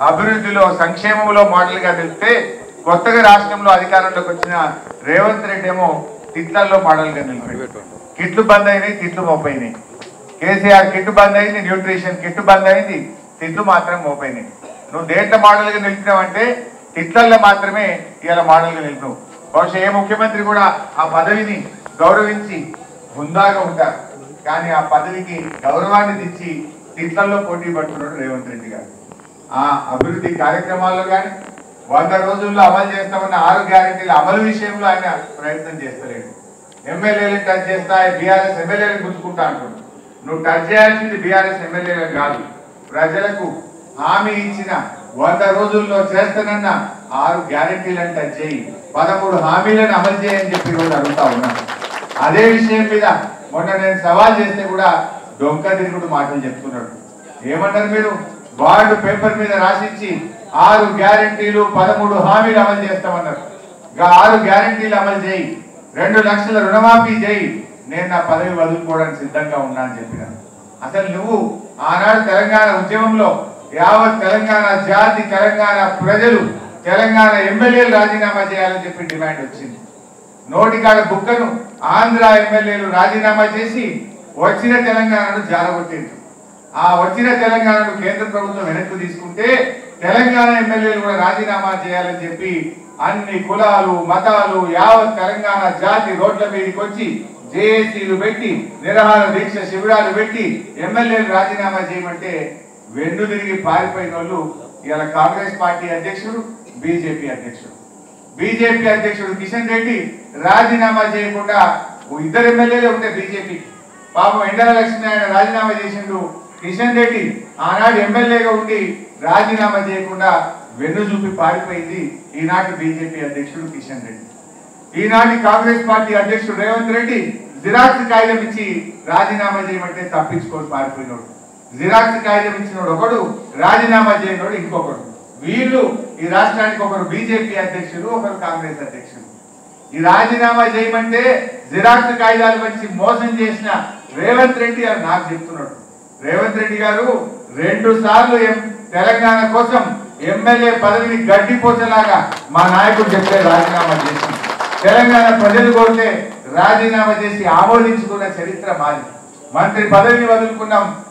అభివృద్ధిలో సంక్షేమంలో మోడల్గా నిలిస్తే కొత్తగా రాష్ట్రంలో అధికారంలోకి వచ్చిన రేవంత్ రెడ్డి ఏమో తిట్లల్లో మోడల్గా నిలిపాడు కిట్లు బంద్ అయినాయి తిట్లు మోపైనాయి కేసీఆర్ కిట్టు బంద్ అయింది న్యూట్రిషన్ కిట్టు బంద్ అయింది తిట్లు మాత్రం మోపైనాయి నువ్వు దేంట్లో మోడల్గా నిలిపినావంటే తిట్లల్లో మాత్రమే ఇలా మోడల్గా నిలిపినావు బహుశా ఏ ముఖ్యమంత్రి కూడా ఆ పదవిని గౌరవించి హుందాగా ఉంటారు కానీ ఆ పదవికి గౌరవాన్ని తెచ్చి తిట్లల్లో పోటీ పడుతున్నాడు రేవంత్ రెడ్డి గారు ఆ అభివృద్ధి కార్యక్రమాల్లో కానీ వంద రోజుల్లో అమలు చేస్తామన్న ఆరు గ్యారెంటీల అమలు విషయంలో ఆయన ప్రయత్నం చేస్తలేడు ఎమ్మెల్యేలు టచ్ చేస్తా బీఆర్ఎస్ ఎమ్మెల్యేలు గుంజుకుంటా అంటున్నాడు నువ్వు టచ్ చేయాల్సింది బీఆర్ఎస్ ఎమ్మెల్యేలు కాదు ప్రజలకు హామీ ఇచ్చిన వంద రోజుల్లో చేస్తానన్న ఆరు గ్యారెంటీలను టచ్ చేయి పదమూడు హామీలను అమలు చేయని చెప్పి రోజు అడుగుతా ఉన్నాను అదే విషయం మీద మొన్న నేను సవాల్ చేస్తే కూడా డొంక తిరుగుడు మాటలు చెప్తున్నాడు ఏమన్నారు మీరు వార్డు పేపర్ మీద రాసిచ్చి ఆరు గ్యారెంటీలు పదమూడు హామీలు అమలు చేస్తామన్నారు ఇంకా ఆరు గ్యారెంటీలు అమలు చేయి రెండు లక్షల రుణమాఫీ చేయి నేను నా పదవి వదులుకోవడానికి సిద్ధంగా ఉన్నా అని చెప్పిన అసలు నువ్వు ఆనాడు తెలంగాణ ఉద్యమంలో యావత్ తెలంగాణ జాతి తెలంగాణ ప్రజలు తెలంగాణ ఎమ్మెల్యేలు రాజీనామా చేయాలని చెప్పి డిమాండ్ వచ్చింది నోటికాడ బుక్కను ఆంధ్ర ఎమ్మెల్యేలు రాజీనామా చేసి వచ్చిన తెలంగాణను జారగొట్టింది ఆ వచ్చిన తెలంగాణను కేంద్ర ప్రభుత్వం వెనక్కి తీసుకుంటే తెలంగాణ ఎమ్మెల్యేలు కూడా రాజీనామా చేయాలని చెప్పి అన్ని కులాలు మతాలు యావత్ తెలంగాణ జాతి రోడ్ల మీదకి వచ్చి జేఏసీలు పెట్టి నిరహార దీక్ష శిబిరాలు పెట్టి ఎమ్మెల్యేలు రాజీనామా చేయమంటే వెన్ను తిరిగి పారిపోయిన వాళ్ళు ఇలా కాంగ్రెస్ పార్టీ అధ్యక్షుడు బీజేపీ అధ్యక్షుడు బీజేపీ అధ్యక్షుడు కిషన్ రెడ్డి రాజీనామా చేయకుండా ఓ ఇద్దరు ఎమ్మెల్యేలే ఉంటే బీజేపీ పాపం ఎండల లక్ష్మి ఆయన రాజీనామా చేసిండు కిషన్ రెడ్డి ఆనాడు ఎమ్మెల్యేగా ఉండి రాజీనామా చేయకుండా వెన్ను చూపి పారిపోయింది ఈనాటి బీజేపీ అధ్యక్షుడు కిషన్ రెడ్డి ఈనాటి కాంగ్రెస్ పార్టీ అధ్యక్షుడు రేవంత్ రెడ్డి జిరాక్స్ కాగితం ఇచ్చి రాజీనామా చేయమంటే తప్పించుకొని పారిపోయినోడు జిరాక్స్ కాగితం ఇచ్చినోడు ఒకడు రాజీనామా చేయనోడు ఇంకొకడు వీళ్ళు ఈ రాష్ట్రానికి ఒకరు బీజేపీ అధ్యక్షుడు ఒకరు కాంగ్రెస్ అధ్యక్షుడు ఈ రాజీనామా చేయమంటే జిరాక్స్ కాగితాలు వచ్చి మోసం చేసిన రేవంత్ రెడ్డి అని నాకు చెప్తున్నాడు రేవంత్ రెడ్డి గారు రెండు సార్లు ఎం- తెలంగాణ కోసం ఎమ్మెల్యే పదవిని గడ్డిపోసేలాగా మా నాయకుడు చెప్తే రాజీనామా చేసి తెలంగాణ ప్రజలు కోరితే రాజీనామా చేసి ఆమోదించుకున్న చరిత్ర మాది మంత్రి పదవిని వదులుకున్నాం